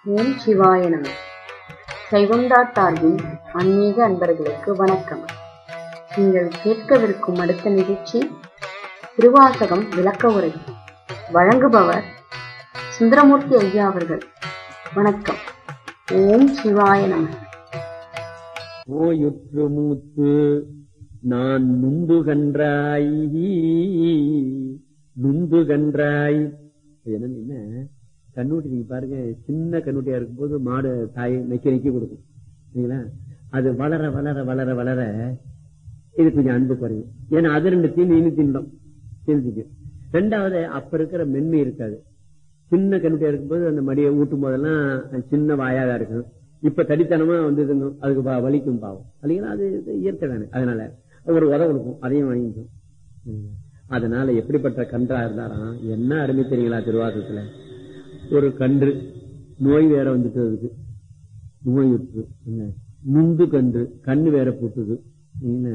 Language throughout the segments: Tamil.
ஓம் சிவாய நம சைவம்டா சார்பின் ஆன்மீக அன்பர்களுக்கு வணக்கம் நீங்கள் கேட்கவிருக்கும் அடுத்த நிகழ்ச்சி திருவாசகம் விளக்க உரை வழங்குபவர் சுந்தரமூர்த்தி ஐயா அவர்கள் வணக்கம் ஓம் சிவாய நம ஓயுற்று மூத்து நான் நுந்துகன்றாய் நுந்துகன்றாய் என்னன்னு என்ன கண்ணூட்டி நீங்க பாருங்க சின்ன கண்ணூட்டியா இருக்கும்போது மாடு தாய் நக்கி நக்கி கொடுக்கும் சரிங்களா அது வளர வளர வளர வளர இது கொஞ்சம் அன்பு குறையும் ஏன்னா அது ரெண்டு தீனி இனி தின்னும் தெரிஞ்சுக்கு ரெண்டாவது அப்ப இருக்கிற மென்மை இருக்காது சின்ன கண்ணுட்டியா இருக்கும்போது அந்த மடியை ஊட்டும் போதெல்லாம் சின்ன வாயாக இருக்கும் இப்ப தடித்தனமா வந்து அதுக்கு பா- வலிக்கும் பாவம் இல்லைங்களா அது இது இயற்கை தானே அதனால ஒரு உதவ கொடுக்கும் அதையும் வாங்கிக்கும் ம். அதனால எப்படிப்பட்ட கன்றா இருந்தாராம் என்ன அருமை தெரியுங்களா திருவாரூரத்துல ஒரு கன்று நோய் வேற வந்துட்டு அதுக்கு நோய் விட்டு என்ன நுந்து கன்று கண்ணு வேற போட்டுது என்ன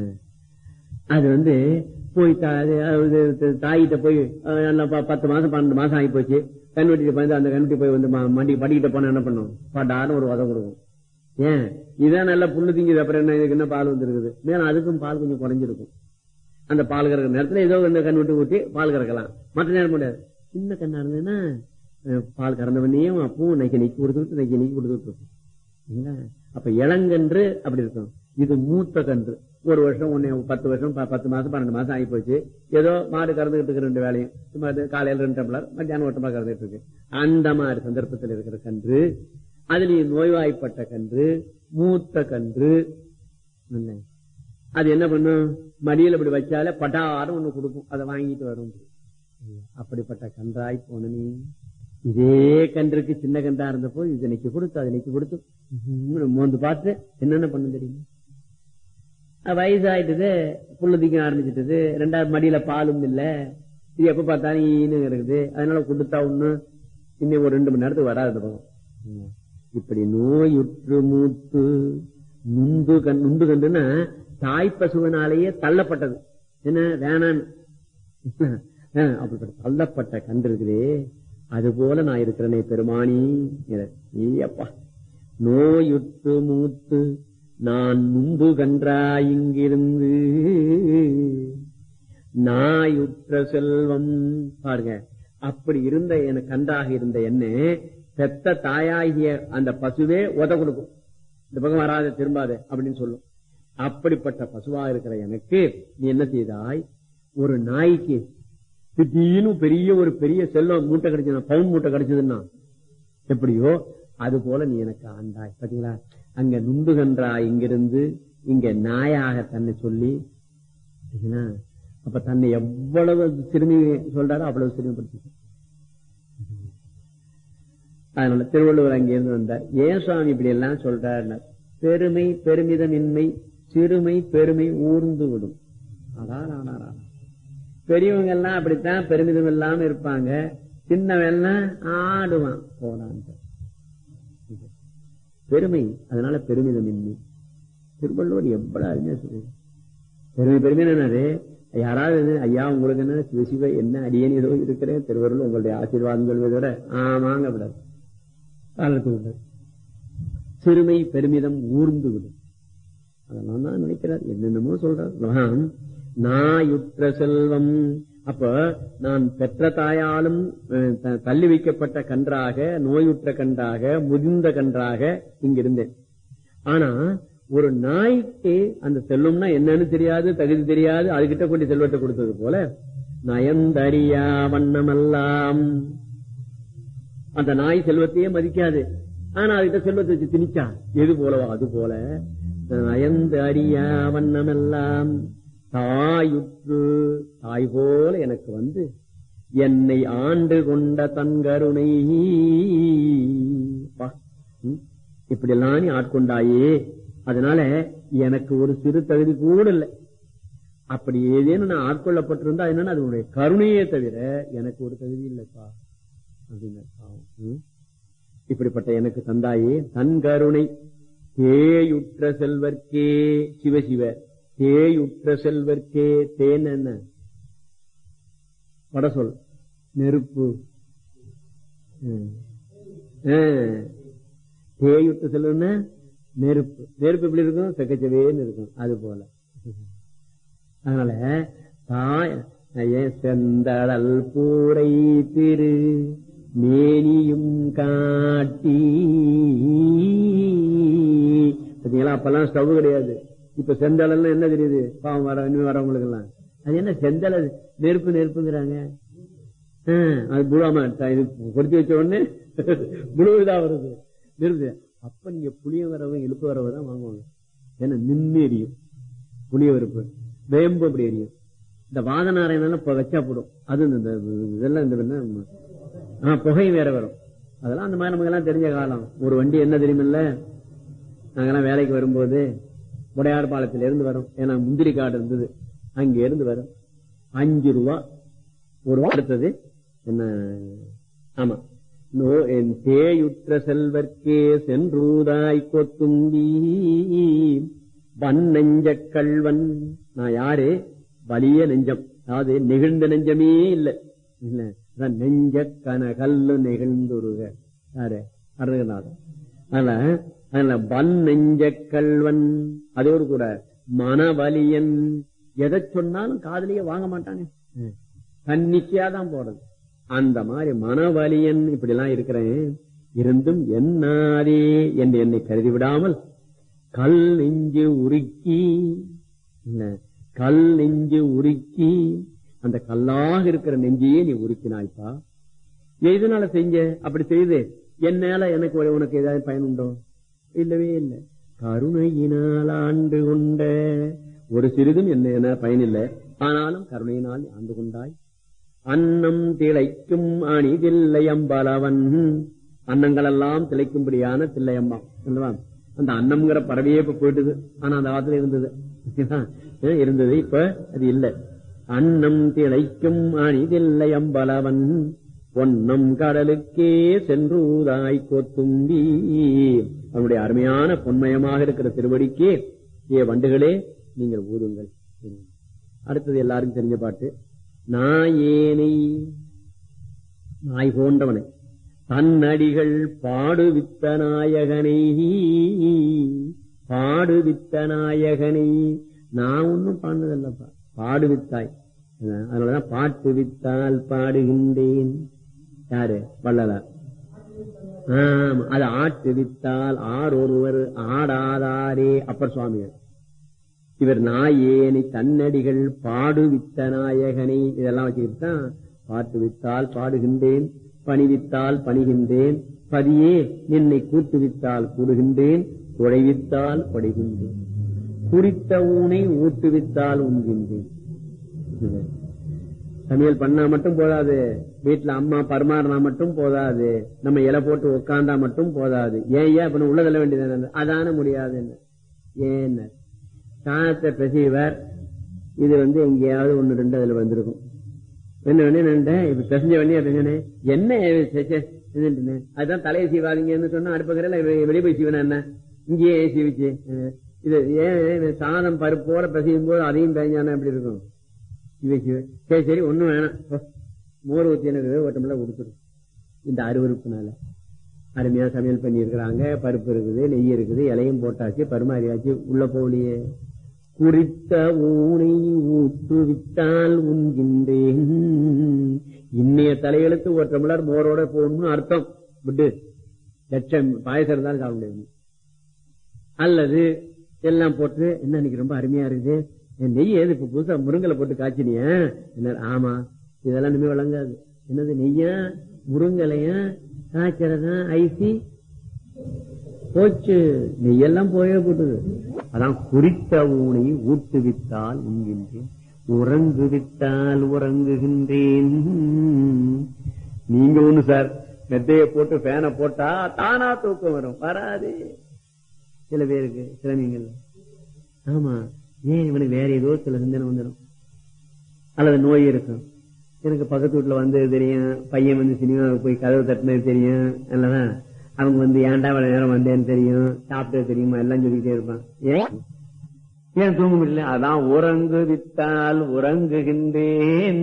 அது வந்து போய் தா- அது அது தாயிட்ட போய் அஹ், நல்லா ப- பத்து மாசம் பன்னெண்டு மாசம் ஆகி போச்சு கண்ணுட்டிட்டு போய் அந்த கண்ணுட்டி போய் வந்து ம- மண்டி படிக்கிட்ட போனா என்ன பண்ணும் படான்னு ஒரு உதவ கொடுக்கும் ஏன் இதான் நல்லா புல்லு திங்குது அப்புறம் என்ன இதுக்கு என்ன பால் வந்துருக்குது மேலும் அதுக்கும் பால் கொஞ்சம் குறைஞ்சிருக்கும் அந்த பால் கறக்கிற நேரத்துல ஏதோ இந்த கண் விட்டு ஊட்டி பால் கறக்கலாம் மற்ற நேரம் முடியாது சின்ன கண்ணா இருந்ததுன்னா அஹ், பால் கறந்த பண்ணியும் அப்பவும் நைக்கி நைக்கி கொடுத்துட்டு நைக்கி நைக்கி கொடுத்துட்டு இருக்கும் சரிங்களா? அப்ப இளங்கன்று அப்படி இருக்கும் இது மூத்த கன்று ஒரு வருஷம் ஒன்னு பத்து வருஷம் ப- பத்து மாசம் பன்னெண்டு மாசம் ஆகி போச்சு ஏதோ மாடு கறந்துகிட்டு இருக்கு ரெண்டு வேலையும் சும்மா அது காலையில ரெண்டு டம்ளர் மத்தியானம் ஒரு டம்ளர் கறந்துட்டு இருக்கு அந்த மாதிரி சந்தர்ப்பத்தில் இருக்கிற கன்று அதுலயும் நோய்வாய்ப்பட்ட கன்று மூத்த கன்று என்ன? அது என்ன பண்ணும் மடியில இப்படி வச்சாலே பட்டாரம் ஒண்ணு கொடுக்கும் அதை வாங்கிட்டு வரும் அப்படிப்பட்ட கன்றாய் போன நீ இதே கன்றுக்கு சின்ன கன்றா இருந்தப்போ இது இன்னைக்கு கொடுத்து அது இன்னைக்கு கொடுத்து உம் மோந்து பார்த்து என்னென்ன பண்ணும் தெரியுமா அஹ் வயசாயிட்டது புல்லு திக்க ஆரம்பிச்சிட்டது ரெண்டாவது மடியில பாலும் இல்ல இது எப்ப பார்த்தாலும் ஈன்னு இருக்குது அதனால கொடுத்தா ஒண்ணு இன்னும் ஒரு ரெண்டு மணி நேரத்துக்கு வராது இந்த பக்கம் உம். இப்படி நோயுற்று மூத்து நுந்து கண் நுண்டு கண்டுன்னா தாய் பசுவனாலேயே தள்ளப்பட்டது என்ன வேணான்னு அஹ் அப்படிப்பட்ட தள்ளப்பட்ட கன்று இருக்குதே அது போல நான் இருக்கிறேனே பெருமானி அப்பா நோயுற்று மூத்து நான் நுந்து கன்றாய் இங்கிருந்து நாயுற்ற செல்வம் பாருங்க அப்படி இருந்த எனக்கு கன்றாக இருந்த என்ன பெத்த தாயாகிய அந்த பசுவே உத கொடுக்கும் இந்த பக்கம் வராத திரும்பாத அப்படின்னு சொல்லும் அப்படிப்பட்ட பசுவா இருக்கிற எனக்கு நீ என்ன செய்தாய் ஒரு நாய்க்கு திடீர்னு பெரிய ஒரு பெரிய செல்வம் மூட்டை கிடைச்சதுன்னா பவுன் மூட்டை கிடைச்சதுன்னா எப்படியோ அது போல நீ எனக்கு ஆண்டாய் பாத்தீங்களா அங்க நுண்டுகன்றாய் இங்கிருந்து இங்க நாயாக தன்னை சொல்லி பாத்தீங்களா? அப்ப தன்னை எவ்வளவு சிறுமி சொல்றாரோ அவ்வளவு சிறுமிப்படுத்தி அதனால திருவள்ளுவர் அங்கிருந்து வந்தார் ஏன் சுவாமி இப்படி எல்லாம் சொல்றாரு பெருமை பெருமிதமின்மை சிறுமை பெருமை ஊர்ந்து விடும் அதான் ஆனாரா பெரியவங்க எல்லாம் அப்படித்தான் பெருமிதம் இல்லாம இருப்பாங்க சின்னவன் எல்லாம் ஆடுவான் போனான்ட்டு பெருமை அதனால பெருமிதமின்மை திருவள்ளுவர் எவ்வளவு அருமையா சொல்லு பெருமை பெருமை என்னது யாராவது வந்து, ஐயா உங்களுக்கு என்ன சிவ சிவ என்ன அடியேன் ஏதோ இருக்கிறேன் திருவருள் உங்களுடைய ஆசீர்வாதம் சொல்வதை விட ஆமாங்க விடாது காலத்துக்கு விடாது சிறுமை பெருமிதம் ஊர்ந்து விடும் அதெல்லாம் தான் நினைக்கிறார் என்னென்னமோ சொல்றார் பகவான், நாயுற்ற செல்வம் அப்ப நான் பெற்ற தாயாலும் அஹ், த- தள்ளி வைக்கப்பட்ட கன்றாக நோயுற்ற கன்றாக முதிர்ந்த கன்றாக இங்க இருந்தேன் ஆனா ஒரு நாய்க்கு அந்த செல்வம்னா என்னன்னு தெரியாது தகுதி தெரியாது அதுகிட்ட கொண்டு செல்வத்தை கொடுத்தது போல நயந்தறியா வண்ணமெல்லாம் அந்த நாய் செல்வத்தையே மதிக்காது ஆனா அதுகிட்ட செல்வத்தை வச்சு திணிச்சா எது போலவோ அது போல நயந்து அறியா வண்ணமெல்லாம் தாயுற்று தாய் போல எனக்கு வந்து என்னை ஆண்டு கொண்ட தன் கருணை பா, ம், இப்படியெல்லாம் நீ ஆட்கொண்டாயே அதனால எனக்கு ஒரு சிறு தகுதி கூட இல்லை அப்படி ஏதேனும் நான் ஆட்கொள்ளப்பட்டிருந்தா என்னன்னா அது உன்னுடைய கருணையே தவிர எனக்கு ஒரு தகுதி இல்லைப்பா அப்படின்னு பாவம். ம். இப்படிப்பட்ட எனக்கு தந்தாயே தன் கருணை தேயுற்ற செல்வர்க்கே சிவசிவ தேயுற்ற செல்வர்க்கே தேன் என்ன வட சொல் நெருப்பு ம். ஆ. தேயுற்ற செல்வம்னா நெருப்பு நெருப்பு எப்படி இருக்கும் செக்கச்சவேன்னு இருக்கும் அது போல அதனால தாய் ஏன் செந்தடல் பூரை திரு மேனியும் காட்டி பாத்தீங்களா அப்பெல்லாம் ஸ்டவ் கிடையாது இப்ப செந்தடல்னா என்ன தெரியுது பாவம் வர இனிமே வரவங்களுக்கு எல்லாம் அது என்ன செந்தடல் நெருப்பு நெருப்புங்கிறாங்க ஆ, அது புழுவாம இது பொருத்தி வச்ச உடனே புழுவுதா வருது நெருப்பு அப்ப நீங்க புளிய வரவு இழுப்பு வரவு தான் வாங்குவாங்க ஏன்னா நின்று எரியும் புளிய வெறுப்பு வேம்பு அப்படி எரியும் இந்த வாதநாராயணம் இப்ப வச்சா போடும் அது இந்த இந்த இதெல்லாம் இந்த என்ன, ஆ, புகை வேற வரும் அதெல்லாம் அந்த மாதிரி நமக்கு எல்லாம் தெரிஞ்ச காலம் ஒரு வண்டி என்ன தெரியுமில்ல நாங்கெல்லாம் வேலைக்கு வரும்போது உடையார் பாலத்தில இருந்து வரும் ஏன்னா முந்திரி காடு இருந்தது அங்க இருந்து வரும் அஞ்சு ரூபா ஒரு ரூபா அடுத்தது என்ன ஆமா நோ என் தேயுற்ற செல்வர்க்கே சென்றூதாய் கொத்தும்பி வன்னெஞ்ச கள்வன் நான் யாரு வலிய நெஞ்சம் அதாவது நெகிழ்ந்த நெஞ்சமே இல்ல இல்ல அதான் நெஞ்ச கனகல்லு நெகிழ்ந்துருக யாரு அருகநாதன் அதனால அதனால வன் நெஞ்ச கல்வன் அதோடு கூட மனவலியன் எதை சொன்னாலும் காதலியே வாங்க மாட்டானே ம். தன்னிச்சையா தான் போறது அந்த மாதிரி மனவலியன் இப்படி எல்லாம் இருக்கிறேன் இருந்தும் என்னாதே என்று என்னை கருதி விடாமல் கல் நெஞ்சு உருக்கி இல்ல கல் நெஞ்சு உருக்கி அந்த கல்லாக இருக்கிற நெஞ்சையே நீ உருக்கினாய்ப்பா எதனால செஞ்ச அப்படி செய்து என்னால எனக்கு ஒரு- உனக்கு ஏதாவது பயனுண்டோ இல்லவே இல்லை கருணையினால் ஆண்டு கொண்ட ஒரு சிறிதும் என்ன என்ன பயனில்லை ஆனாலும் கருணையினால் ஆண்டு கொண்டாய் அன்னம் திளைக்கும் அணிதில்லையம்பலவன் அன்னங்கள் எல்லாம் திளைக்கும்படியான தில்லையம்மா அல்லவா அந்த அன்னம்ங்கிற பறவையே இப்ப போயிட்டுது ஆனா அந்த காலத்துல இருந்தது ஏன் இருந்தது இப்ப அது இல்ல அன்னம் திளைக்கும் அணிதில்லையம்பலவன் பொன்னம் கடலுக்கே சென்றூதாய் கொத்தும்பி அவனுடைய அருமையான பொன்மயமாக இருக்கிற திருவடிக்கே ஏ வண்டுகளே நீங்கள் ஊதுங்கள் அடுத்தது எல்லாருக்கும் தெரிஞ்ச பாட்டு நாயேனை நாய் போன்றவனை தன்னடிகள் பாடுவித்த நாயகனை பாடுவித்த நாயகனை நான் ஒன்னும் பாடுனதல்லப்பா பாடுவித்தாய் அதனாலதான் பாட்டு வித்தால் பாடுகின்றேன் யாரு வள்ளலார் ஆமா அது ஆட்டு வித்தால் ஆர் ஒருவர் ஆடாதாரே அப்பர் சுவாமிகள் இவர் நாயேனை தன்னடிகள் பாடுவித்த நாயகனை இதெல்லாம் வச்சுக்கிட்டு தான் பாட்டு வித்தால் பாடுகின்றேன் பணிவித்தால் பணிகின்றேன் பதியே என்னை கூட்டுவித்தால் கூடுகின்றேன் குழைவித்தால் கொடைகின்றேன் குறித்த ஊனை ஊட்டுவித்தால் உண்கின்றேன் சமையல் பண்ணா மட்டும் போதாது வீட்டுல அம்மா பரிமாறினா மட்டும் போதாது நம்ம இலை போட்டு உட்கார்ந்தா மட்டும் போதாது ஏன் ஏன் இப்ப உள்ள தள்ள வேண்டியது அதான முடியாது ஏன் சாணத்தை பெசிவர் இது வந்து எங்கேயாவது ஒண்ணு ரெண்டு அதுல வந்திருக்கும் என்ன வேணும் இப்ப பெசஞ்ச வேண்டிய சொன்னேன் என்ன சே, சே, இதுன்ட்டுன்னு. அதுதான் தலையை சீவாதீங்கன்னு சொன்னா அடுப்பக்கரையில வெளியே போய் சீவனா என்ன இங்கேயே சீவிச்சு அஹ், இது ஏன் இது சாதம் பருப்போட பிசையும் போது அதையும் பேஞ்சானா எப்படி இருக்கும் இவை சீவ சரி சரி ஒண்ணும் வேணாம் போ. மோர் ஊத்தி எனக்கு ஓட்டமில்ல கொடுத்துரும் இந்த அருவருப்புனால அருமையா சமையல் பண்ணி இருக்கிறாங்க பருப்பு இருக்குது நெய் இருக்குது இலையும் போட்டாச்சு பருமாறியாச்சு உள்ள போகலையே குறித்த ஊனை ஊற்றுவித்தால் உண்கின்றேன் இன்னைய தலையெழுத்து ஒரு டம்ளர் மோரோட போகணும்னு அர்த்தம் விட்டு லட்சம் பாயசம் இருந்தாலும் சாப்பிட முடியாது அல்லது எல்லாம் போட்டு என்ன இன்னைக்கு ரொம்ப அருமையா இருக்குது என் நெய் ஏது இப்ப புதுசா முருங்கலை போட்டு காய்ச்சினிய என்ன ஆமா இதெல்லாம் இனிமே வழங்காது என்னது நெய்யா முருங்கலையா காய்ச்சறதா ஐசி போச்சு நெய்யெல்லாம் போயே போட்டுது அதான் குறித்த ஊனை ஊட்டுவித்தால் உண்கின்றேன் உறங்குவித்தால் உறங்குகின்றேன் நீங்க ஒண்ணு சார் மெத்தைய போட்டு ஃபேனை போட்டா தானா தூக்கம் வரும் வராது சில பேருக்கு சிரமிங்கள் ஆமா ஏன் இவனுக்கு வேற ஏதோ சில சிந்தனை வந்துடும் அல்லது நோய் இருக்கும் எனக்கு பக்கத்து வீட்டுல வந்து தெரியும் பையன் வந்து சினிமாவுக்கு போய் கதவு தட்டினது தெரியும் அல்லதா அவங்க வந்து ஏன்டா இவ்வளவு நேரம் வந்தேன்னு தெரியும் சாப்பிட்டது தெரியுமா எல்லாம் சொல்லிக்கிட்டே இருப்பான் ஏன் ஏன் தூங்க முடியல அதான் உறங்கு வித்தால் உறங்குகின்றேன்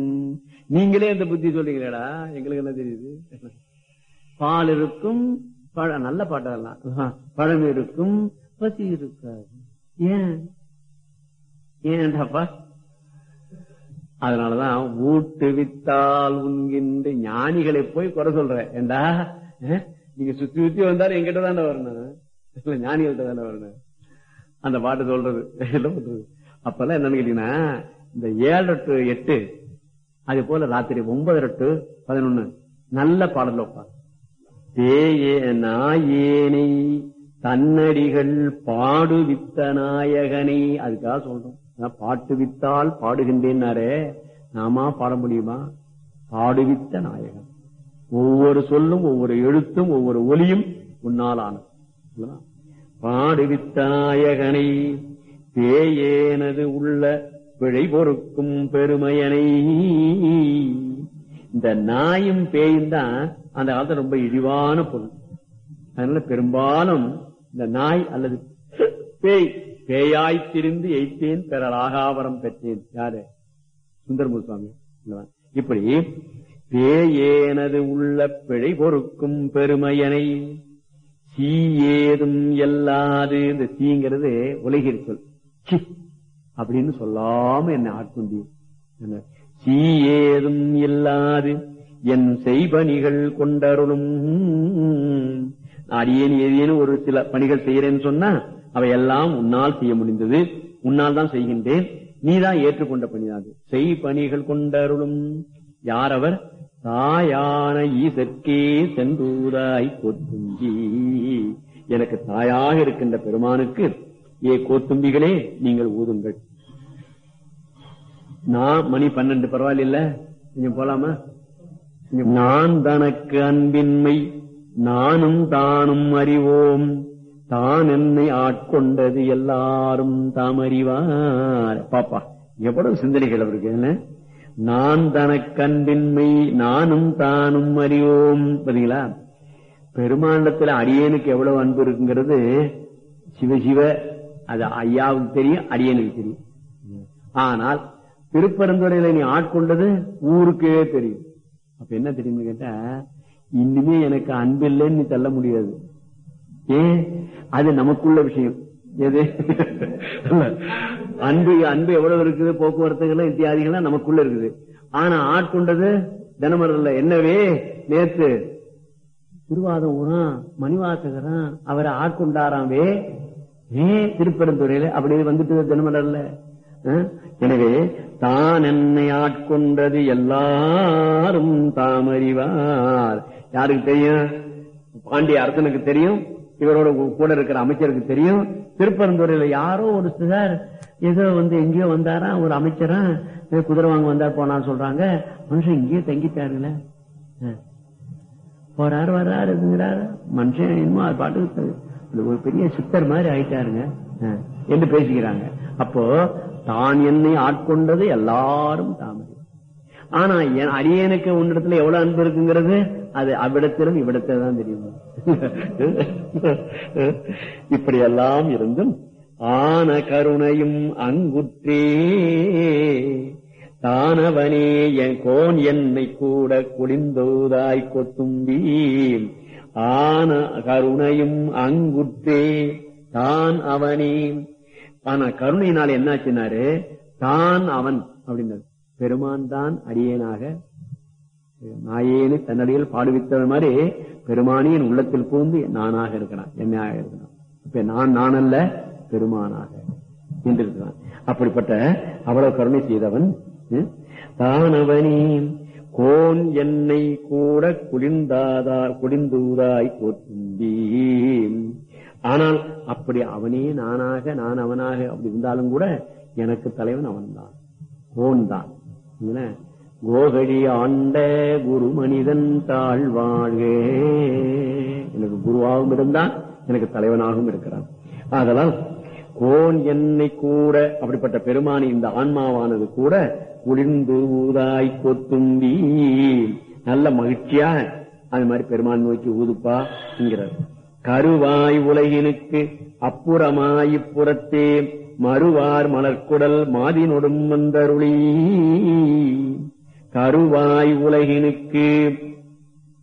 நீங்களே இந்த புத்தி சொல்றீங்களா எங்களுக்கு என்ன தெரியுது பால் இருக்கும் பழ நல்ல பாட்டெல்லாம் பழம் இருக்கும் பசி இருக்காது ஏன் ஏன்டாப்பா அதனாலதான் ஊட்டு வித்தால் உண்கின்ற ஞானிகளை போய் குறை சொல்ற ஏண்டா அஹ், நீங்க சுத்தி சுத்தி வந்தாலும் எங்கிட்ட தானே வரணும் இல்ல ஞானிகள்ட்ட தானே வரணும் அந்த பாட்டு சொல்றது என்ன பண்றது அப்பெல்லாம் என்னன்னு கேட்டீங்கன்னா இந்த ஏழு டு எட்டு அது போல ராத்திரி ஒன்பது டு பதினொன்னு நல்ல பாடல் வைப்பார் பேயே நாயேனை தன்னடிகள் பாடுவித்த நாயகனை அதுக்காக சொல்றோம் நான் பாட்டு வித்தால் பாடுகின்றேன்னாரே நாமா பாட முடியுமா பாடுவித்த நாயகன் ஒவ்வொரு சொல்லும் ஒவ்வொரு எழுத்தும் ஒவ்வொரு ஒலியும் உன்னால் ஆனது இல்லையா? பாடுவித்த நாயகனை பேயேனது உள்ள பிழை பொறுக்கும் பெருமையனை இந்த நாயும் பேயும் தான் அந்த காலத்துல ரொம்ப இழிவான பொருள் அதனால பெரும்பாலும் இந்த நாய் அல்லது பேய் பேயாய் திரிந்து எய்த்தேன் பெறல் ஆகாவரம் பெற்றேன் யாரு சுந்தரமூர் சுவாமி இல்லவா? இப்படி பேயேனது உள்ள பிழை பொறுக்கும் பெருமையனை சீ ஏதும் எல்லாது இந்த சீங்கிறது உலகில் சொல் சி அப்படின்னு சொல்லாம என்ன ஆட்கொண்டி சீ ஏதும் இல்லாது என் செய்பணிகள் கொண்டருளும் அடியேன் ஏதேனும் ஒரு சில பணிகள் செய்யறேன்னு சொன்னா அவையெல்லாம் உன்னால் செய்ய முடிந்தது உன்னால் தான் செய்கின்றேன் நீதான் ஏற்றுக்கொண்ட பணியாது செய் பணிகள் கொண்டருளும் யார் அவர் தாயான ஈசற்கே சென்றூராய் கொத்தும்பி எனக்கு தாயாக இருக்கின்ற பெருமானுக்கு ஏ கோத்தும்பிகளே நீங்கள் ஊதுங்கள் நான் மணி பன்னெண்டு பரவாயில்ல கொஞ்சம் போலாமா கொஞ்சம் நான் தனக்கு அன்பின்மை நானும் தானும் அறிவோம் தான் என்னை ஆட்கொண்டது எல்லாரும் தாம் அறிவார் பாப்பா எவ்வளவு சிந்தனைகள் அவருக்கு என்ன நான் தனக்கு அன்பின்மை நானும் தானும் அறிவோம் பாத்தீங்களா பெருமாண்டத்துல அடியேனுக்கு எவ்வளவு அன்பு இருக்குங்கிறது சிவ சிவ அது ஐயாவுக்கு தெரியும் அடியனுக்கு தெரியும் ஆனால் திருப்பரந்துரையில நீ ஆட்கொண்டது ஊருக்கே தெரியும் அப்ப என்ன தெரியும்னு கேட்டா இனிமே எனக்கு அன்பில்லைன்னு நீ தள்ள முடியாது ஏன் அது நமக்குள்ள விஷயம் எது அன்பு அன்பு எவ்வளவு இருக்குது போக்குவரத்துகள் இத்தியாதிகள்லாம் நமக்குள்ள இருக்குது ஆனா ஆட்கொண்டது தினமரல்ல என்னவே நேத்து திருவாதம் ஊரான் மணிவாசகரான் அவரை ஆட்கொண்டாராமே ஏன் திருப்பெருந்துறையில அப்படி வந்துட்டு தினமலர்ல அஹ்? எனவே தான் என்னை ஆட்கொண்டது எல்லாரும் தாம் அறிவார் யாருக்கு தெரியும் பாண்டிய அரசனுக்கு தெரியும் இவரோட கூட இருக்கிற அமைச்சருக்கு தெரியும் திருப்பரந்துறையில யாரோ ஒரு சிலர் ஏதோ வந்து எங்கேயோ வந்தாரா ஒரு அமைச்சரா ஏதோ குதிரை வாங்க வந்தார் போனான்னு சொல்றாங்க மனுஷன் இங்கேயே தங்கிட்டாருங்களே அஹ். போறாரு வர்றாரு இதுங்கிறாரு மனுஷன் இன்னும் அது பாட்டுக்கு அது ஒரு பெரிய சித்தர் மாதிரி ஆயிட்டாருங்க அஹ், என்று பேசிக்கிறாங்க அப்போ தான் என்னை ஆட்கொண்டது எல்லாரும் தாமரை ஆனா என் அரியனுக்கு உன்னிடத்துல எவ்வளவு அன்பு இருக்குங்கிறது அது அவ்விடத்திலும் இவ்விடத்தில் தான் தெரியும் இப்படி எல்லாம் இருந்தும் ஆன கருணையும் அங்குற்றே தானவனே என் கோன் என்னை கூட குளிந்தோதாய் கொத்தும்பி ஆன கருணையும் அங்குற்றே தான் அவனே ஆனா கருணையினால என்னாச்சுனாரு தான் அவன் அப்படின்னாரு பெருமான் தான் அடியேனாக நாயேனு தன்னடியில் பாடுவித்தது மாதிரி பெருமானி என் உள்ளத்தில் பூந்து நானாக இருக்கிறான் என்னையாக இருக்கிறான் இப்ப நான் நான் அல்ல பெருமானாக என்று இருக்கிறான் அப்படிப்பட்ட அவ்வளவு கருணை செய்தவன் ம், தானவனே கோன் என்னை கூட குளிர்ந்தாதா குளிர்ந்தூராய் கோத்தும்பி ஆனால் அப்படி அவனே நானாக நான் அவனாக அப்படி இருந்தாலும் கூட எனக்கு தலைவன் அவன்தான் கோன் தான் என்ன? கோகழி ஆண்ட குரு மனிதன் தாழ்வாழ்க எனக்கு குருவாகவும் இருந்தான் எனக்கு தலைவனாகவும் இருக்கிறான் ஆதலால் கோன் என்னை கூட அப்படிப்பட்ட பெருமானி இந்த ஆன்மாவானது கூட குளிர்ந்து ஊதாய் கொத்தும்பி நல்ல மகிழ்ச்சியா அது மாதிரி பெருமான் நோக்கி ஊதுப்பா என்கிறார் கருவாய் உலகினுக்கு அப்புறமாய் இப்புறத்தே மறுவார் மலர்க்குடல் மாதினொடும் வந்தருளி கருவாய் உலகினுக்கு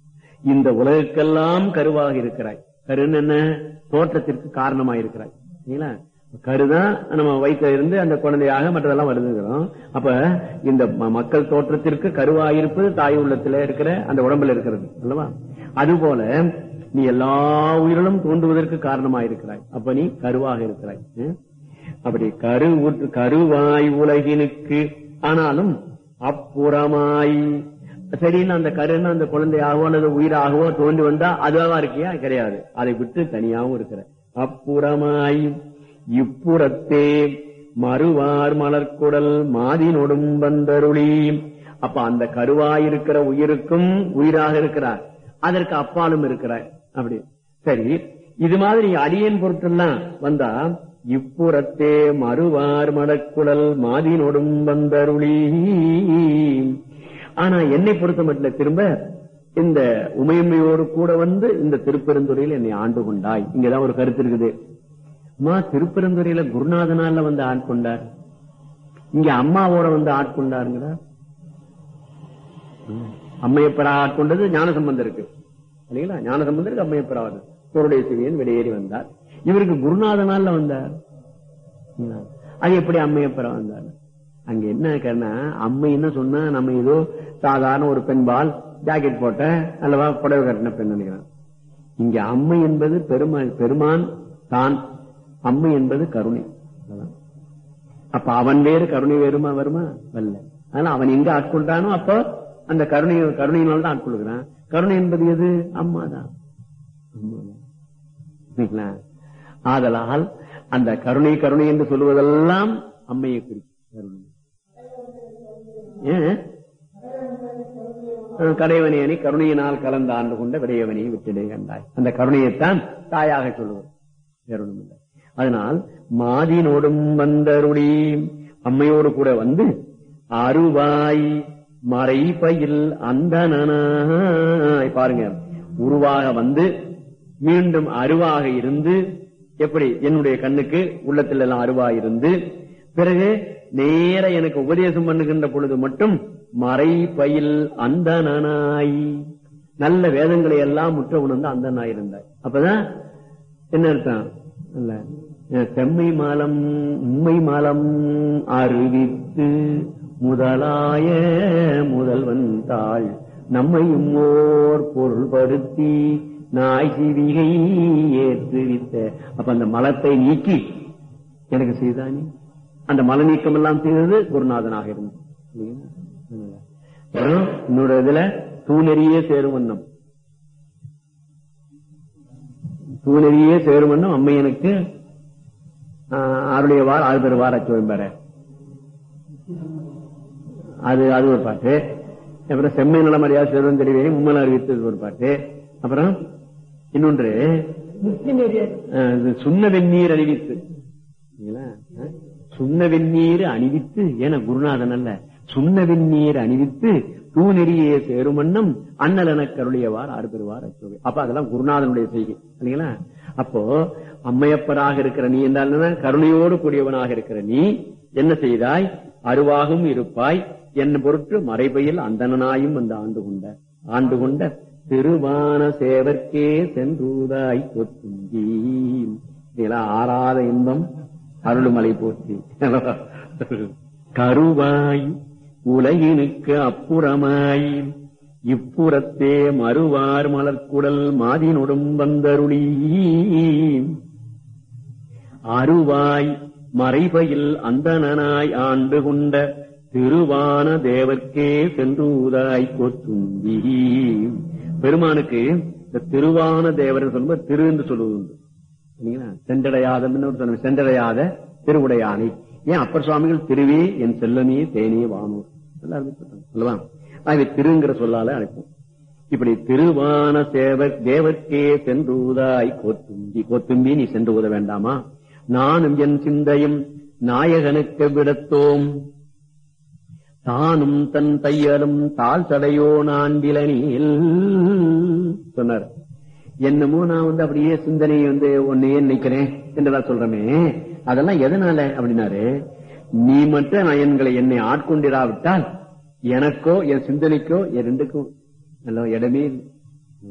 இந்த உலகுக்கெல்லாம் கருவாக இருக்கிறாய் கருன்னு என்ன தோற்றத்திற்கு காரணமாக இருக்கிறாய் சரிங்களா கருதான் நம்ம வயிற்றுல இருந்து அந்த குழந்தையாக மற்றதெல்லாம் வருதுங்கிறோம் அப்ப இந்த ம- மக்கள் தோற்றத்திற்கு கருவாயிருப்பது தாய் உள்ளத்துல இருக்கிற அந்த உடம்புல இருக்கிறது அல்லவா அதுபோல நீ எல்லா உயிரிலும் தோன்றுவதற்கு காரணமாயிருக்கிறாய் அப்ப நீ கருவாக இருக்கிறாய் ம்? அப்படி கரு ஊற்று- கருவாய் உலகினுக்கு ஆனாலும் அப்புறமாய் சரின்னு அந்த கருன்னு அந்த குழந்தையாகவோ அல்லது உயிராகவோ தோன்றி வந்தா அதுவா இருக்கியா கிடையாது அதை விட்டு தனியாகவும் இருக்கிற அப்புறமாய் இப்புறத்தே மறுவார் மலர்குடல் மாதினொடும் வந்தருளி அப்ப அந்த கருவாயிருக்கிற உயிருக்கும் உயிராக இருக்கிறார் அதற்கு அப்பாலும் இருக்கிறார் அப்படி சரி இது மாதிரி அடியேன் பொருட்டெல்லாம் வந்தா இப்புறத்தே மறுவார் மடக்குழல் மாதினொடும் வந்தருளி ஆனா என்னை பொறுத்த மட்டும் திரும்ப இந்த உமையம்மையோடு கூட வந்து இந்த திருப்பெருந்துறையில் என்னை ஆண்டு கொண்டாய் இங்கதான் ஒரு கருத்து இருக்குது அம்மா திருப்பெருந்துறையில குருநாதனால வந்து ஆட்கொண்டார் இங்க அம்மாவோட வந்து ஆட்கொண்டாருங்கிறார் அம்மையப்பரா ஆட்கொண்டது ஞானசம்பந்தம் இருக்கு இல்லைங்களா ஞானசம்பந்தம் இருக்கு அம்மையப்பரா வருது பொருடைய சிவியன் வெளியேறி வந்தார் இவருக்கு குருநாதனால வந்தார் அது எப்படி அம்மையப்பரா வந்தார் அங்க என்ன கேட்டா அம்மை என்ன சொன்னா நம்ம ஏதோ சாதாரண ஒரு பெண்பால் ஜாக்கெட் போட்ட அல்லவா புடவை கட்டின பெண் நினைக்கிறேன் இங்க அம்மை என்பது பெருமாள் பெருமான் தான் அம்மை என்பது கருணை அதான். அப்ப அவன் வேறு கருணை வேறுமா வருமா வரல அதனால அவன் எங்க ஆட்கொண்டானோ அப்போ அந்த கருணை கருணையினால தான் ஆட்கொள்கிறான் கருணை என்பது எது அம்மா தான் சரிங்களா? ஆதலால் அந்த கருணை கருணை என்று சொல்லுவதெல்லாம் அம்மையை குறிக்கும் கருணை ஏன் அஹ் கடைவனையனை கருணையினால் கலந்த ஆண்டு கொண்ட விடையவனையை விட்டிடே கண்டாய் அந்த கருணையைத்தான் தாயாக சொல்லுவது வேற ஒண்ணும் இல்லை. அதனால் மாதினோடும் வந்தருளி அம்மையோடு கூட வந்து அருவாய் மறைபயில் அந்தனாய் பாருங்க உருவாக வந்து மீண்டும் அருவாக இருந்து எப்படி என்னுடைய கண்ணுக்கு உள்ளத்தில் எல்லாம் அருவாக இருந்து பிறகு நேர எனக்கு உபதேசம் பண்ணுகின்ற பொழுது மட்டும் மறைபயில் அந்தனாய் நல்ல வேதங்களை எல்லாம் முற்ற உணர்ந்து அந்தனாய் இருந்தாய் அப்பதான் என்ன அர்த்தம் இல்ல செம்மை மாலம் உண்மை மாலம் அறிவித்து முதலாய முதல்வன் தாள் நம்மையும் ஓர் பொருள்படுத்தி நாய் சிவிகை ஏற்றுவித்த அப்ப அந்த மலத்தை நீக்கி எனக்கு செய்தானே அந்த மல நீக்கம் எல்லாம் செய்தது குருநாதனாக இருந்தது இல்லைங்களா? அப்புறம் இன்னொரு இதுல தூணெறியே சேரும் வண்ணம் தூணெறியே சேரும் வண்ணம் அம்மையனுக்கு ஆஹ், அருடைய வார் ஆறு பேர் வார பெற அது அது ஒரு பாட்டு அப்புறம் செம்மை நலமறியா சிறுவன் தெரிவே மும்மல அறிவித்தது ஒரு பாட்டு அப்புறம் இன்னொன்று ஆஹ், இது சுண்ண வெந்நீர் அறிவித்து சரிங்களா? ஆஹ், சுண்ண வெந்நீர் அணிவித்து ஏன குருநாதன் அல்ல சுண்ண வெந்நீர் அணிவித்து தூநெறியே சேரும் வண்ணம் அண்ணல் எனக் கருளியவார் ஆறு பெறுவார் அச்சோவை அப்ப அதெல்லாம் குருநாதனுடைய செய்கை இல்லைங்களா அப்போ அம்மையப்பராக இருக்கிற நீ என்றால் என்ன? கருணையோடு கூடியவனாக இருக்கிற நீ என்ன செய்தாய் அருவாகும் இருப்பாய் என் பொருட்டு மறைபையில் அந்தனாயும் அந்த ஆண்டு கொண்ட ஆண்டு கொண்ட திருவான சேவர்க்கே சென்றூதாய் கொத்துங்கி இதெல்லாம் ஆறாத இன்பம் அருள்மலை போற்றி கருவாய் உலகினுக்கு அப்புறமாய் இப்புறத்தே மறுவார் மலர்க்குடல் மாதினொடும் வந்தருளி அருவாய் மறைபையில் அந்தனாய் ஆண்டு கொண்ட திருவான தேவர்க்கே சென்றூதாய் கொத்துந்தி பெருமானுக்கு இந்த திருவான தேவர் சொல்லும்போது திரு என்று சொல்லுவது உண்டு சரிங்களா? சென்றடையாதம்னு ஒரு சொன்ன சென்றடையாத திருவுடையானை ஏன் அப்பர் சுவாமிகள் திருவே என் செல்லமே தேனே வானூர் எல்லாருமே சொல்றாங்க அல்லவா ஆகவே திருங்கிற சொல்லால அழைப்போம் இப்படி திருவான சேவர் தேவர்க்கே சென்றுதாய் கோத்தும்பி கோத்தும்பி நீ சென்று உத வேண்டாமா நானும் என் சிந்தையும் நாயகனுக்கு விடத்தோம் தானும் தன் தையலும் தாழ் சடையோ நான் விலனில் சொன்னார் என்னமோ நான் வந்து அப்படியே சிந்தனை வந்து ஒன்னையே நினைக்கிறேன் என்றெல்லாம் சொல்றமே அதெல்லாம் எதனால அப்படின்னாரு நீ மட்டும் நான் எங்களை என்னை ஆட்கொண்டிராவிட்டால் எனக்கோ என் சிந்தனைக்கோ என் ரெண்டுக்கும் நல்ல இடமே இல்லை.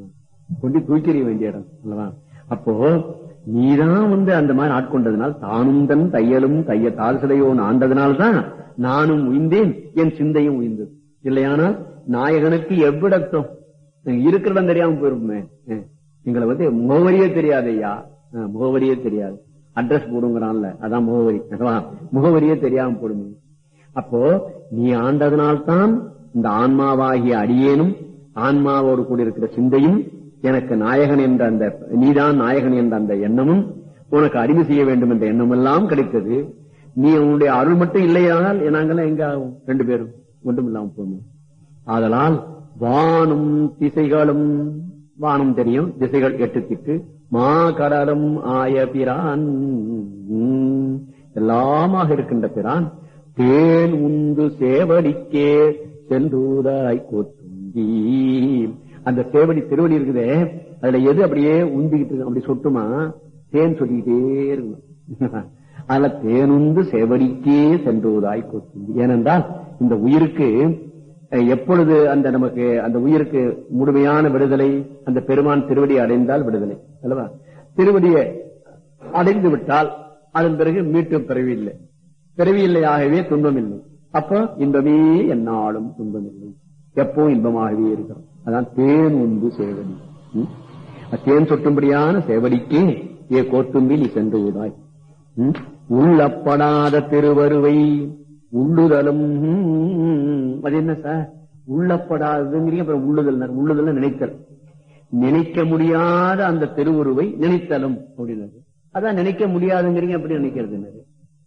கொண்டு தூக்கிறிய வேண்டிய இடம் அல்லவா அப்போ நீதான் வந்து அந்த மாதிரி ஆட்கொண்டதுனால் தானும் தன் தையலும் தைய தாழ்சலையோன் ஆண்டதுனால்தான் நானும் உயிர்ந்தேன் என் சிந்தையும் உயிர்ந்தது இல்லையானால் நாயகனுக்கு எவ்விடத்தம் இருக்கிற இடம் தெரியாம போயிருக்குமே அஹ், எங்களை வந்து முகவரியே தெரியாது ஐயா அஹ், முகவரியே தெரியாது அட்ரஸ் போடுங்கிறான்ல அதான் முகவரி அல்லவா? முகவரியே தெரியாம போடுமே அப்போ நீ ஆண்டதனால்தான் இந்த ஆன்மாவாகிய அடியேனும் ஆன்மாவோடு கூட இருக்கிற சிந்தையும் எனக்கு நாயகன் என்ற அந்த நீதான் நாயகன் என்ற அந்த எண்ணமும் உனக்கு அடிமை செய்ய வேண்டும் என்ற எண்ணம் எல்லாம் கிடைத்தது நீ உன்னுடைய அருள் மட்டும் இல்லையானால் நாங்கெல்லாம் எங்க ஆகும் ரெண்டு பேரும் ஒன்றும் இல்லாம போகணும் ஆதலால் வானும் திசைகளும் வானம் தெரியும் திசைகள் எட்டு திக்கு மா கடலும் ஆய பிரான் உம், எல்லாமாக இருக்கின்ற பிரான் தேன் உந்து சேவடிக்கே சென்றூராய் கொத்துந்தி அந்த சேவடி திருவடி இருக்குதே அதுல எது அப்படியே உந்திக்கிட்டு இருக்கு, அப்படி சொட்டுமா தேன் சொல்லிக்கிட்டே இருக்கணும் அதுல தேனுந்து சேவடிக்கே சென்றூராய் கொத்துந்தி ஏனென்றால் இந்த உயிருக்கு அஹ், எப்பொழுது அந்த நமக்கு அந்த உயிருக்கு முழுமையான விடுதலை அந்த பெருமான் திருவடி அடைந்தால் விடுதலை அல்லவா திருவடியை அடைந்து விட்டால் அதன் பிறகு மீட்டும் பிறவி இல்லை பிறவி இல்லையாகவே துன்பம் இல்லை அப்போ இன்பமே என்னாலும் துன்பம் இல்லை எப்போ இன்பமாகவே இருக்கிறோம் அதான் தேன் உண்டு சேவடி ம்? தேன் சொட்டும்படியான சேவடிக்கு ஏ கோத்தும்பி நீ சென்று ஊதாய் ம்? உள்ளப்படாத திருவருவை உள்ளுதலும் ம், அது என்ன சார் உள்ளப்படாததுங்கிறீங்க அப்புறம் உள்ளுதல் உள்ளுதல் நினைத்தல் நினைக்க முடியாத அந்த திருவுருவை நினைத்தலும் அப்படின்னது அதான் நினைக்க முடியாதுங்கிறீங்க அப்படி நினைக்கிறது என்னது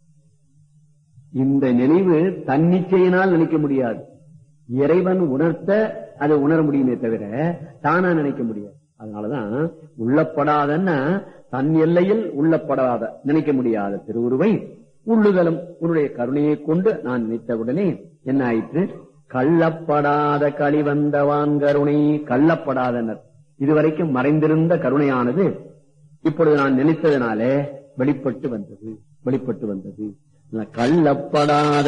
இந்த நினைவு தன்னிச்சையினால் நினைக்க முடியாது இறைவன் உணர்த்த அதை உணர முடியுமே தவிர தானா நினைக்க முடியாது அதனாலதான் உள்ளப்படாதன்னா தன் எல்லையில் உள்ளப்படாத நினைக்க முடியாத திருவுருவை உள்ளுதலும் உன்னுடைய கருணையை கொண்டு நான் நினைத்தவுடனே என்ன ஆயிற்று கள்ளப்படாத களிவந்தவான் கருணை கள்ளப்படாதனர் இதுவரைக்கும் மறைந்திருந்த கருணையானது இப்பொழுது நான் நினைத்ததனாலே வெளிப்பட்டு வந்தது வெளிப்பட்டு வந்தது கள்ளப்படாத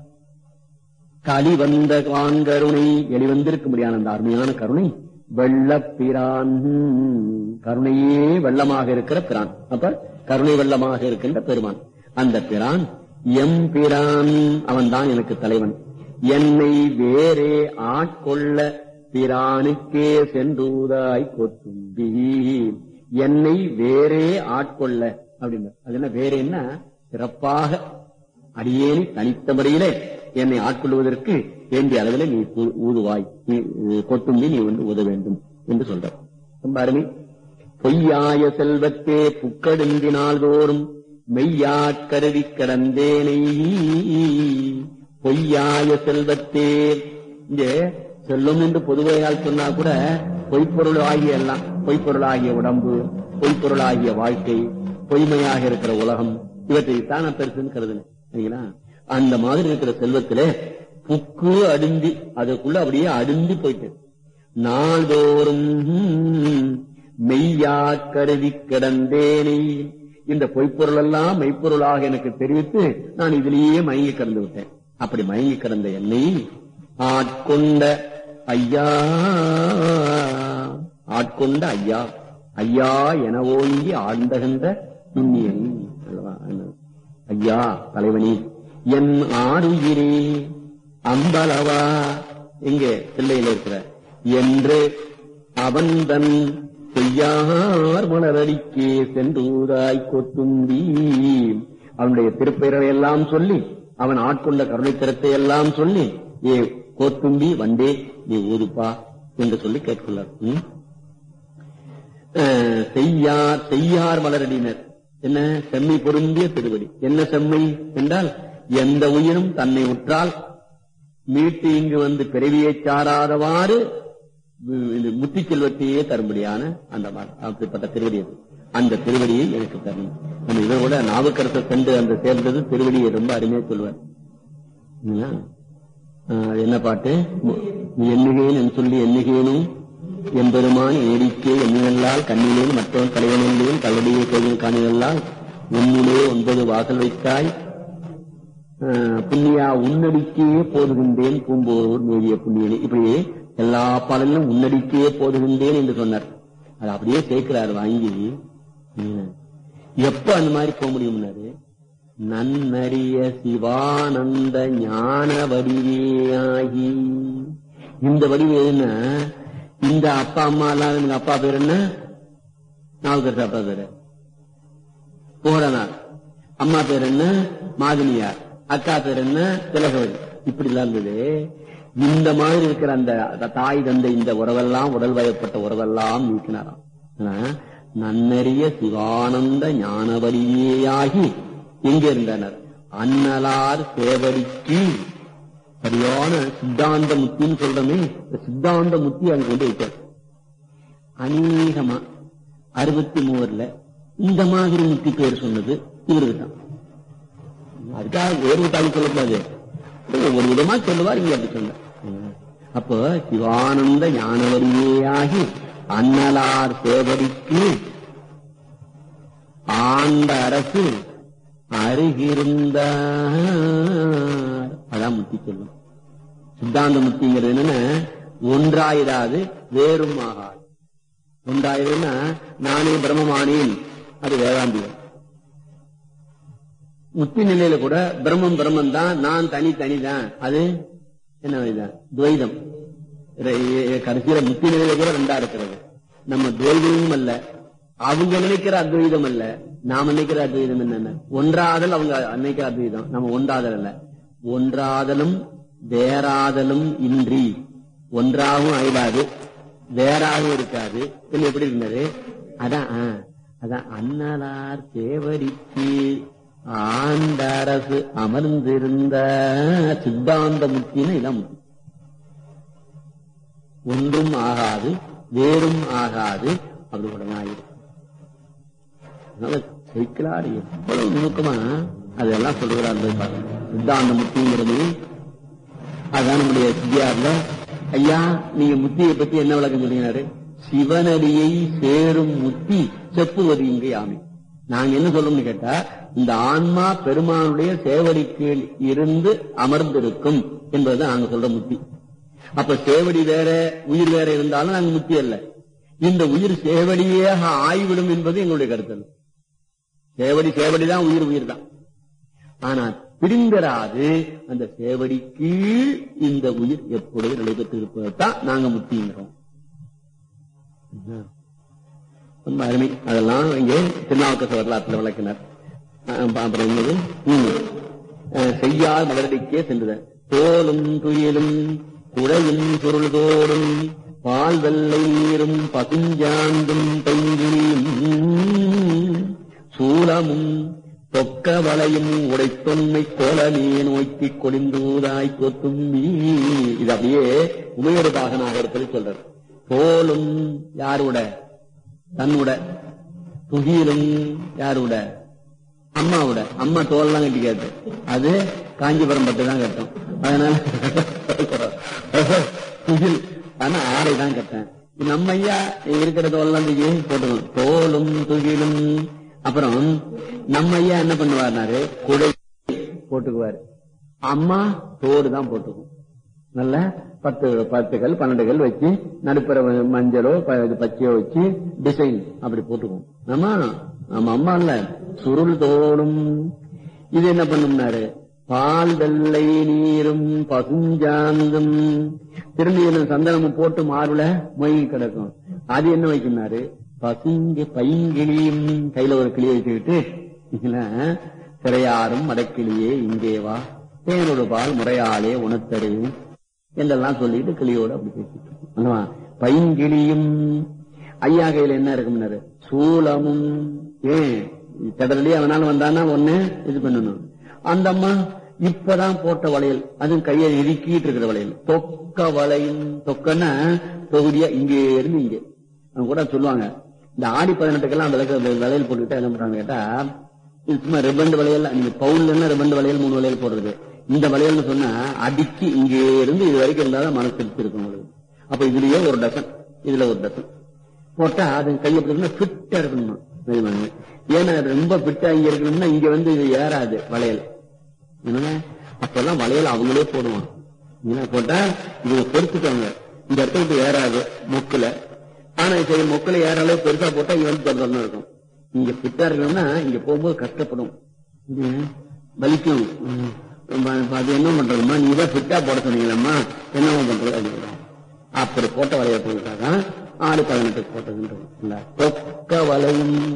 களிவந்த வான்கருணை வெளிவந்திருக்க முடியாத அந்த அருமையான கருணை வெள்ளப்பிரான் கருணையே வெள்ளமாக இருக்கிற பிரான் அப்ப கருணை வெள்ளமாக இருக்கின்ற பெருமான் அந்த பிரான் எம் பிரான் அவன் தான் எனக்கு தலைவன் என்னை வேறே ஆட்கொள்ள பிரானுக்கே சென்றூதாய் கொத்தும்பி என்னை வேறே ஆட்கொள்ள அப்படின்னு அது என்ன வேறேன்னா சிறப்பாக அடியேனி தனித்த முறையிலே என்னை ஆட்கொள்வதற்கு வேண்டிய அளவில் நீ ஊ- ஊதுவாய் நீ உ- கொத்தும்பி நீ வந்து உத வேண்டும் என்று சொல்ற ரொம்ப அருமை பொய்யாய செல்வத்தே புக்கடுங்கினால் தோறும் மெய்யா கருதி கடந்தேனை பொய்யாய செல்வத்தே இங்க செல்வம் என்று பொதுவையால் சொன்னா கூட பொய்ப்பொருள் ஆகிய எல்லாம் பொய்ப்பொருள் ஆகிய உடம்பு பொய்ப்பொருள் ஆகிய வாழ்க்கை பொய்மையாக இருக்கிற உலகம் இவற்றைத்தான் நான் பெருசுன்னு கருதுனேன் சரிங்களா அந்த மாதிரி இருக்கிற செல்வத்திலே புக்கு அடுந்தி அதுக்குள்ள அப்படியே அடுந்தி போயிட்டு நாள்தோறும் மெய்யா கருதி கிடந்தேனே இந்த பொய்ப்பொருள் எல்லாம் மெய்ப்பொருளாக எனக்கு தெரிவித்து நான் இதிலேயே மயங்கி கிடந்து விட்டேன் அப்படி மயங்கி கிடந்த என்னை ஆட்கொண்ட ஐயா ஆட்கொண்ட ஐயா ஐயா என ஓங்கி ஆழ்ந்தகின்ற நுண்ணியனி அல்லவா? ஐயா தலைவனி என் ஆறுயிரே அம்பலவா எங்கே பிள்ளையில இருக்கிற என்று அவன் தன் செய்யார் மலரடிக்கே சென்றூராய் கொத்தும்பி அவனுடைய திருப்பெயரை எல்லாம் சொல்லி அவன் ஆட்கொண்ட கருணைத்திறத்தை எல்லாம் சொல்லி ஏ கோத்தும்பி வந்தே நீ ஊதுப்பா என்று சொல்லி கேட்குள்ளார் ம்? அஹ், செய்யார் செய்யார் மலரடினர் என்ன செம்மை பொருந்திய திருவடி என்ன செம்மை என்றால் எந்த உயிரும் தன்னை உற்றால் மீட்டு இங்கு வந்து பிறவியை சாராதவாறு வி- இது முத்தி செல்வத்தையே தரும்படியான அந்த மா- அப்படிப்பட்ட திருவடி அது அந்த திருவடியை எனக்கு தரணும் நம்ம இதை விட நாவுக்கரசர் சென்று அந்த சேர்ந்தது திருவடியை ரொம்ப அருமையா சொல்வார் இல்லையா? ஆஹ், என்ன பாட்டு மு- நீ எண்ணுகேன் என்று சொல்லி எண்ணுகேனும் எம்பெருமான் ஏடிக்கே எண்ணினல்லால் கண்ணிலேன் மற்றவன் தலைவனிலேன் கல்லடியை கோவில் காணினல்லால் உன்னிலே ஒன்பது வாசல் வைத்தாய் ஆஹ், புண்ணியா உன்னடிக்கே போதுகின்றேன் பூம்போர் மேவிய புண்ணியனே இப்படி எல்லா பாடலிலும் உன்னடிக்கே போதுகின்றேன் என்று சொன்னார் அது அப்படியே சேர்க்கிறாரு வாங்கி ம். எப்ப அந்த மாதிரி போக முடியும்னாரு நன்னறிய சிவானந்த ஞான வடிவேயாகி இந்த வடிவு எதுன்னா இந்த அப்பா அம்மா எல்லாம் எங்க அப்பா பேர் என்ன நாவுக்கரசு அப்பா பேரு புகழனார் அம்மா பேர் என்ன மாதினியார் அக்கா பேர் என்ன திலகவதி இப்படி எல்லாம் இருந்தது இந்த மாதிரி இருக்கிற அந்த அந்த தாய் தந்தை இந்த உறவெல்லாம் உடல் வயப்பட்ட உறவெல்லாம் நீக்கினாராம் ஆனா, நன்னறிய சிவானந்த ஞானவரியாகி எங்க இருந்தனர் அன்னலார் சேவடிக்கு சரியான சித்தாந்த முத்தின்னு சொல்றமே இந்த சித்தாந்த முத்தி அங்க கொண்டு வைத்தார் அநேகமா அறுபத்தி மூணுல இந்த மாதிரி முத்தி பேர் சொன்னது இவருக்கு தான் அதுக்காக வேறு தாலி சொல்லக்கூடாது ஒரு விதமா சொல்லுவார் இங்க அப்படி சொன்ன அப்போ சிவானந்த ஞானவரியாகி அன்னலார் சேவடிக்கு ஆண்ட அரசு அருகிருந்த அதான் முத்தி சொல்லும் சித்தாந்த முத்திங்கிறது என்னன்னா ஒன்றாயிராது வேறும் ஆகாது ஒன்றாயிரம்னா நானே பிரம்மமானேன் அது வேதாந்தியம் முத்தி நிலையில கூட பிரம்மம் பிரம்மம் தான் நான் தனி தனி தான் அது என்ன இதுதான் துவைதம் ரெ- கடைசியில முத்தி நிலையில கூட ரெண்டா இருக்கிறது நம்ம துவைதமும் அல்ல அவங்க நினைக்கிற அத்வைதம் அல்ல நாம நினைக்கிற அத்வைதம் என்னென்ன ஒன்றாதல் அவங்க நினைக்கிற அத்வைதம் நம்ம ஒன்றாதல் அல்ல ஒன்றாதலும் வேறாதலும் இன்றி ஒன்றாகவும் ஆயிடாது வேறாகவும் இருக்காது இது எப்படி இருந்தது அதான் ஆ, அதான் அன்னலார் தேவரிக்கு ஆண்ட அரசு அமர்ந்திருந்த சித்தாந்த முத்தின்னு இதான் முத்தி ஒன்றும் ஆகாது வேறும் ஆகாது அப்படி உடனே ஆயிடும் அதனால சைக்கிளார் எவ்வளவு நுணுக்கமா அதெல்லாம் சொல்லுகிறார் போய் பாருங்க. சித்தாந்த முத்திங்கிறது அதான் நம்முடைய சித்தியார்ல ஐயா நீங்க முத்தியை பத்தி என்ன விளக்கம் சொல்லினாரு சிவனடியை சேரும் முத்தி செப்புவது இங்கு யாமை நாங்க என்ன சொல்லணும்னு கேட்டா இந்த ஆன்மா பெருமானுடைய சேவடி கீழ் இருந்து அமர்ந்திருக்கும் என்பதுதான் நாங்க சொல்ற முத்தி அப்ப சேவடி வேற உயிர் வேற இருந்தாலும் நாங்க முத்தி அல்ல இந்த உயிர் சேவடியாக ஆய்விடும் என்பது எங்களுடைய கருத்து அல்ல. சேவடி சேவடி தான் உயிர் உயிர் தான் ஆனா பிரிந்தராது அந்த சேவடி கீழ் இந்த உயிர் எப்பொழுது நடைபெற்று இருப்பதைத்தான் நாங்க முத்திங்கிறோம் ரொம்ப அருமை அதெல்லாம் இங்கே திருநாவுக்கரசு வரலாற்றுல விளக்கினார் அஹ் அப்புறம் என்னது ம். அஹ் செய்யார் மலரடிக்கே சென்றுதல் தோலும் துயிலும் குழையும் பொருள்தோடும் பால் வெள்ளை நீரும் பசுஞ்சாந்தும் பைங்கினியும் சூலமும் தொக்க வளையும் உடைத்தொன்மை கோலமே நோக்கி கொடிந்தூதாய் கொத்தும்பி இது அப்படியே உமையொரு பாகனாக இருப்பது சொல்றார் தோலும் யாருட தன்னுட துகிலும் யாருட அம்மாவோட அம்மா தோல்லாம் கட்டி கேட்டு அது காஞ்சிபுரம் பட்டு தான் கட்டும் அதனால துகில் ஆனா ஆடை தான் கட்டேன் நம்ம ஐயா இருக்கிற தோல்லாம் தூக்கி போட்டுக்கணும் தோலும் துகிலும் அப்புறம் நம்ம ஐயா என்ன பண்ணுவார்னாரு குடை போட்டுக்குவாரு அம்மா தோடு தான் போட்டுக்கும் நல்ல பத்து பத்து கல் பன்னெண்டு கல் வச்சு நடுப்புற மஞ்சளோ ப- இது பச்சையோ வச்சு டிசைன் அப்படி போட்டுக்கும் ஆமா நம்ம அம்மா இல்ல சுருள் தோடும் இது என்ன பண்ணும்னாரு பால் வெள்ளை நீரும் பசுஞ்சாந்தும் திரும்பி என்ன சந்தனமும் போட்டு மார்புல மொய் கிடக்கும் அது என்ன வைக்கும்னாரு பசுங்க பைங்கிளியும் கையில ஒரு கிளி வச்சுக்கிட்டு இல்ல, சிறையாரும் மடக்கிளியே இங்கே வா தேனொரு பால் முறையாலே உணத்தறியும் என்றெல்லாம் சொல்லிட்டு கிளியோட அப்படி பேசிட்டு இருக்கோம். அல்லவா? பைங்கிளியும் ஐயா கையில என்ன இருக்கும்னாரு சூலமும் ஏன் கடலே அவனால வந்தானா ஒண்ணு இது பண்ணணும் அந்த அம்மா இப்பதான் போட்ட வளையல் அதுவும் கையை இறுக்கிட்டு இருக்கிற வளையல் தொக்க வளையும் தொக்கன்னா தொகுதியா இங்கே இருந்து இங்கே அவங்க கூட சொல்லுவாங்க இந்த ஆடி பதினெட்டுக்கெல்லாம் விளக்க வளையல் போட்டுக்கிட்டா என்ன பண்றாங்க கேட்டா இது சும்மா ரிபண்ட் வளையல் நீங்க பவுன்ல ரிபண்ட் வளையல் மூணு வளையல் போடுறது இந்த வளையல்னு சொன்னா அடிச்சு இங்கே இருந்து இது வரைக்கும் இருந்தாதான் மனசு திருப்தி இருக்கும் உங்களுக்கு அப்ப இதுலயே ஒரு டசன் இதுல ஒரு டசன் போட்டா அது கையை பிடிக்கணும் ஃபிட்டா இருக்கணுமா நிஜமாங்க. ஏன்னா அது ரொம்ப ஃபிட்டா இங்க இருக்கணும்னா இங்க வந்து இது ஏறாது வளையல் என்னங்க அப்பெல்லாம் வளையல் அவங்களே போடுவான் என்ன போட்டா இது பொறுத்துட்டாங்க இந்த இடத்த விட்டு ஏறாது மூக்குல ஆனா சரி மொக்களை யாராலும் பெருசா போட்டா இங்க வந்து தொடர்ந்து இருக்கும் இங்க பிட்டா இருக்கணும்னா இங்க போகும்போது கஷ்டப்படும் இது வலிக்கும் ம். ரொம்ப அது என்ன பண்றதுமா நீ தான் ஃபிட்டா போட சொன்னீங்களம்மா என்ன பண்றது அப்படின்னு அப்படி போட்ட வலையை போட்டாதான் ஆறு பதினெட்டு போட்டதுன்றது இல்ல தொக்க வலையும்